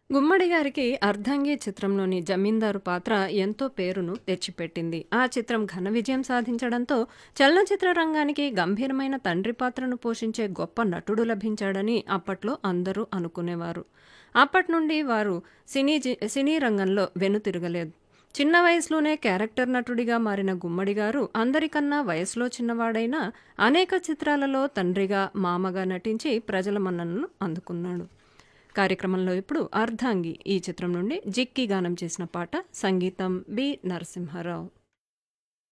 గుమ్మడి గారికి 'అర్ధాంగి' చిత్రంలోని జమీందారు పాత్ర ఎంతో పేరును తెచ్చిపెట్టింది. ఆ చిత్రం ఘన విజయం సాధించడంతో చలనచిత్ర రంగానికి గంభీరమైన తండ్రి పాత్రను పోషించే గొప్ప నటుడు లభించాడని అప్పట్లో అందరూ అనుకునేవారు. అప్పట్నుండి వారు సినీ జి సినీ రంగంలో వెనుతిరగలేదు. చిన్న వయసులోనే క్యారెక్టర్ నటుడిగా మారిన గుమ్మడి గారు అందరికన్నా వయసులో చిన్నవాడైనా అనేక చిత్రాలలో తండ్రిగా, మామగా నటించి ప్రజల మన్ననలు అందుకున్నాడు. కార్యక్రమంలో ఇప్పుడు 'అర్ధాంగి' ఈ చిత్రం నుండి 'జిక్కి' గానం చేసిన పాట సంగీతం బి. నరసింహారావు.